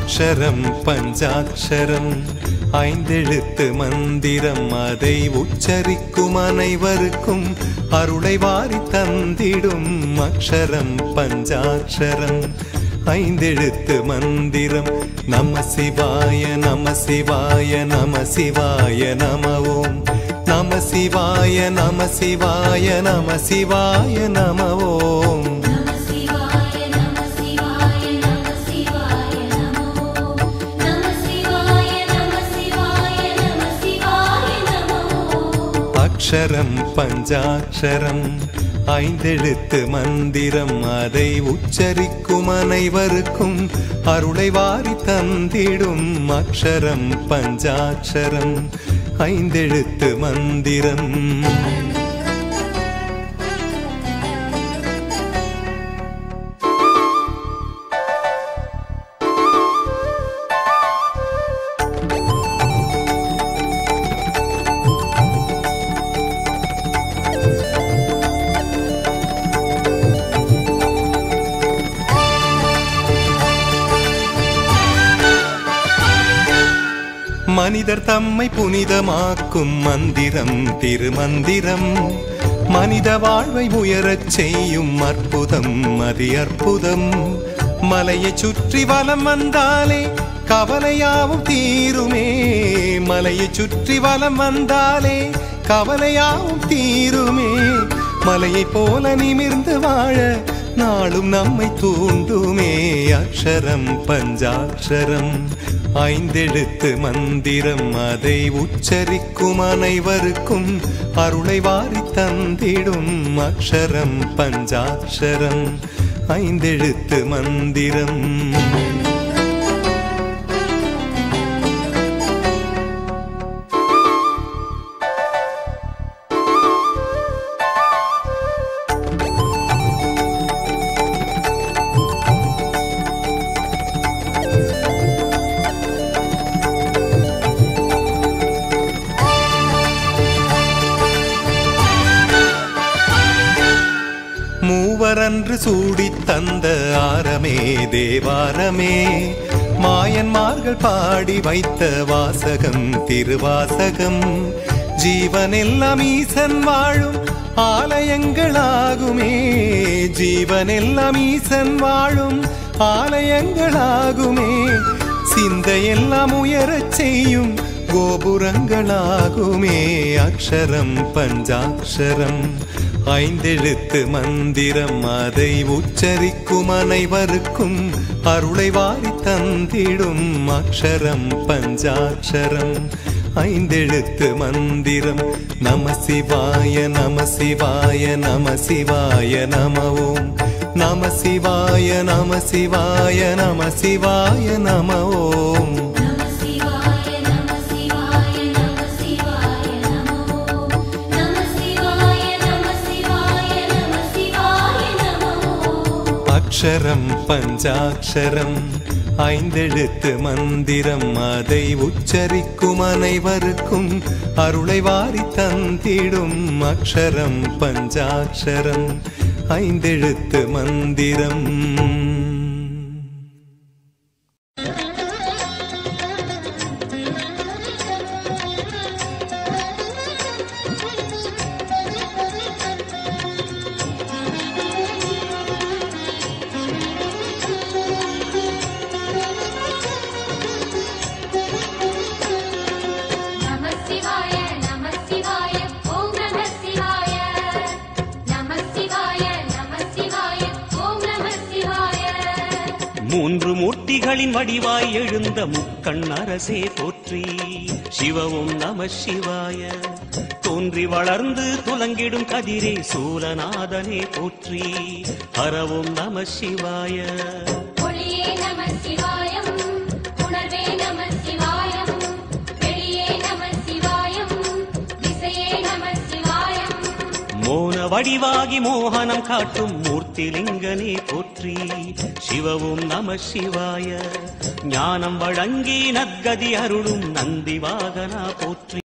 அக்ஷரம் பஞ்சாட்சரம் ஐந்தெழுத்து மந்திரம் அதை உச்சரிக்கும் அனைவருக்கும் அருளை வாரி தந்திடும் அக்ஷரம் பஞ்சாட்சரம் ஐந்தெழுத்து மந்திரம் நம சிவாய நம சிவாய நம சிவாய நம ஓம் நம சிவாய நம சிவாய நம சிவாய நம ஓம் நம சிவாய நம சிவாய நம சிவாய நமோ நம சிவாய நம சிவாய நம சிவாய நமோ அக்ஷரம் பஞ்சாட்சரம் ஐந்தெழுத்து மந்திரம் அதை உச்சரிக்கும் அனைவருக்கும் அருளை வாரி தந்திடும் அக்ஷரம் பஞ்சாட்சரம் ஐந்தெழுத்து மந்திரம் மனிதர் தம்மை புனிதமாக்கும் மந்திரம் திருமந்திரம் மனித வாழ்வை உயரச் செய்யும் அற்புதம் அதி அற்புதம் மலையைச் சுற்றி வலம் வந்தாலே கவலையாவும் தீருமே மலையைச் சுற்றி வலம் வந்தாலே கவலையாவும் தீருமே மலையைப் போல நிமிர்ந்து வாழ நாளும் நம்மை தூண்டுமே அக்ஷரம் பஞ்சாட்சரம் ஐந்தெழுத்து மந்திரம் அதை உச்சரிக்கும் அனைவருக்கும் அருளை வாரி தந்திடும் அக்ஷரம் பஞ்சாட்சரம் ஐந்தெழுத்து மந்திரம் மூவரன்று சூடித் தந்த ஆரமே தேவாரமே மாயன்மார்கள் பாடி வைத்த வாசகம் திருவாசகம் ஜீவனெல்லாம் ஈசன் வாழும் ஆலயங்களாகுமே ஜீவனெல்லாம் ஈசன் வாழும் ஆலயங்களாகுமே சிந்தையெல்லாம் உயரச் செய்யும் கோபுரங்களாகுமே அக்ஷரம் பஞ்சாட்சரம் ஐந்தெழுத்து மந்திரம் அதை உச்சரிக்கும் அனைவருக்கும் அருளை வாரி தந்திடும் அக்ஷரம் பஞ்சாட்சரம் ஐந்தெழுத்து மந்திரம் நம சிவாய நம சிவாய நம சிவாய நம ஓம் நம சிவாய நம சிவாய நம சிவாய நம ஓம் நம சிவாய நம சிவாய நம சிவாய நமோ நம சிவாய நம சிவாய நம சிவாய நமோ அக்ஷரம் பஞ்சாட்சரம் ஐந்தெழுத்து மந்திரம் அதை உச்சரிக்கும் அனைவருக்கும் அருளை வாரி தந்திடும் அக்ஷரம் பஞ்சாட்சரம் ஐந்தெழுத்து மந்திரம் நம சிவாய நம சிவாய ஓம் நம சிவாய நம சிவாய நம சிவாய ஓம் நம சிவாய மூன்று மூர்த்திகளின் வடிவாய் எழுந்த முக்கண் அரசே போற்றி சிவவும் நம சிவாய தோன்றி வளர்ந்து துலங்கிடும் கதிரே சூலநாதனே போற்றி ஹரவும் நம சிவாய ஒளியே நம சிவாயம் உணர்வே நம சிவாயம் வெளியே நம சிவாயம் திசையே நம சிவாயம் மோன வடிவாகி மோகனம் காட்டும் மூர்த்திலிங்கனே போற்றி சிவவும் நம சிவாய ஞானம் வழங்கி நற்கதி அருளும் நந்தி வாகனா போற்றி